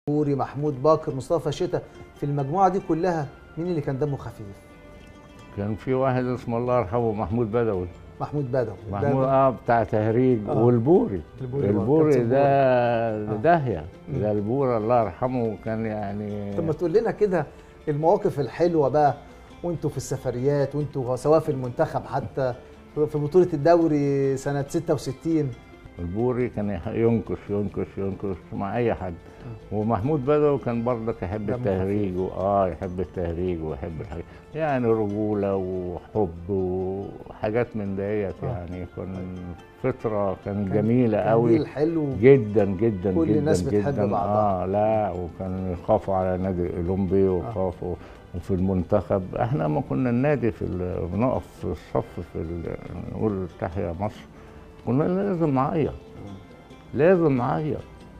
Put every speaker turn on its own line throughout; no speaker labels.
نوري محمود باكر مصطفى شتا في المجموعه دي كلها مين اللي كان دمه خفيف
كان في واحد اسمه الله يرحمه محمود بدوي
محمود بدوي
محمود اه بتاع تهريج
آه.
والبوري
البوري
البوري
كابتن
ده ده
آه.
داهيه
مم.
ده البوري الله يرحمه كان يعني
طب ما تقول لنا كده المواقف الحلوه بقى وانتوا في السفريات وانتوا سواء في المنتخب حتى في بطوله الدوري سنه 66
البوري كان يح- ينكش ينكش ينكش مع اي حد ومحمود بدوي كان برضك يحب
دمه
التهريج اه يحب التهريج ويحب الحاجات يعني رجوله وحب وحاجات من ديت
آه.
يعني كان فتره كان
كان-
جميله
كان
قوي
جيل حلو
جدا جدا
كل
جدا
الناس بتحب
جدا
بعضها.
اه لا وكان يخافوا على نادي الاولمبي ويخافوا وفي المنتخب احنا ما كنا النادي في ال- بنقف في الصف في ال- نقول تحيا مصر كنا لازم نعيط لازم نعيط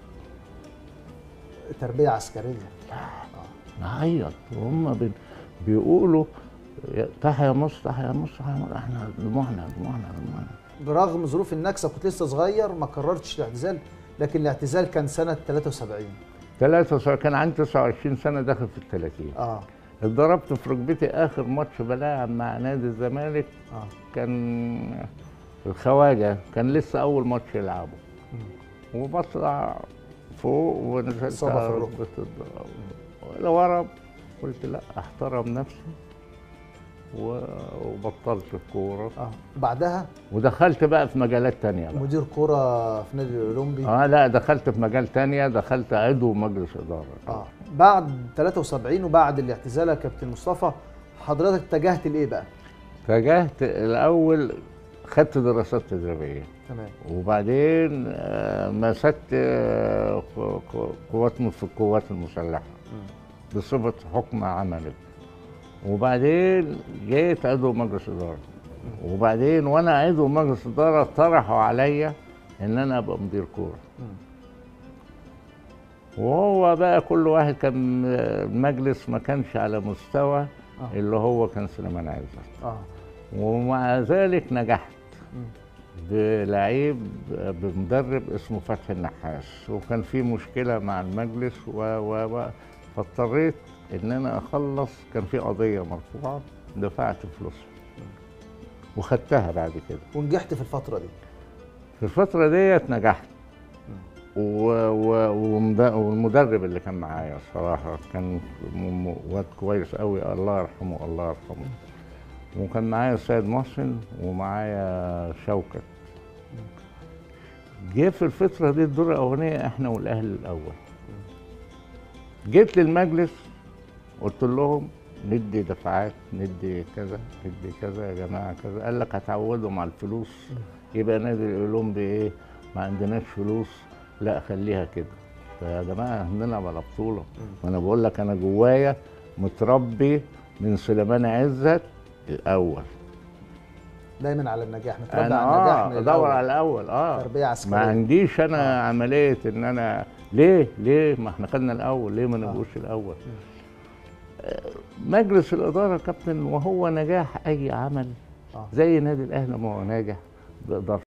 تربيه عسكريه
نعيط وهم بي- بيقولوا يا- تحيا مصر تحيا مصر تحيا مصر احنا دموعنا دموعنا دموعنا
برغم ظروف النكسه كنت لسه صغير ما قررتش الاعتزال لكن الاعتزال كان سنه 73
ثلاثة كان عندي 29 سنة داخل في ال 30
اه
اتضربت في ركبتي آخر ماتش بلاعب مع نادي الزمالك
اه
كان الخواجه كان لسه اول ماتش يلعبه وبطلع فوق ونزلت
إصابة في
على
الركبة.
ركبة الضرب ورم قلت لا احترم نفسي و- وبطلت الكوره
اه بعدها
ودخلت بقى في مجالات تانية بقى
مدير كوره في نادي الاولمبي
اه لا دخلت في مجال تانية دخلت عضو مجلس اداره
اه بعد 73 وبعد الاعتزال يا كابتن مصطفى حضرتك اتجهت لايه بقى؟
اتجهت الاول خدت دراسات تدريبيه
تمام
وبعدين آه، مسكت آه، ق- ق- قوات م- في القوات المسلحة بصفة حكم عملي وبعدين جيت عضو مجلس إدارة وبعدين وأنا عضو مجلس إدارة طرحوا عليا إن أنا أبقى مدير كورة وهو بقى كل واحد كان آه، المجلس ما كانش على مستوى
آه.
اللي هو كان سليمان عزت
اه
ومع ذلك نجحت
مم.
بلعيب بمدرب اسمه فتحي النحاس وكان في مشكله مع المجلس و و و فاضطريت ان انا اخلص كان في قضيه مرفوعه دفعت فلوسها وخدتها بعد كده
ونجحت في الفتره دي
في الفتره ديت نجحت و... و... ومد- والمدرب اللي كان معايا الصراحه كان م- م- واد كويس قوي الله يرحمه الله يرحمه وكان معايا السيد محسن ومعايا شوكت جه في الفترة دي الدور الأولانية احنا والأهلي الأول جيت للمجلس قلت لهم ندي دفعات ندي كذا ندي كذا يا جماعة كذا قال لك هتعودهم على الفلوس يبقى نادي الأولمبي إيه ما عندناش فلوس لا خليها كده فيا جماعة هنلعب على بطولة وأنا بقول لك أنا جوايا متربي من سليمان عزت الأول
دايما على النجاح متربي
انا
على النجاح
اه
من
ادور
الأول.
على الاول اه
تربيه
ما
عسكريه
عنديش انا عمليه ان انا ليه ليه ما احنا خدنا الاول ليه ما نبقوش الاول آه، مجلس الاداره كابتن وهو نجاح اي عمل
آه.
زي نادي الاهلي ما هو ناجح بادارته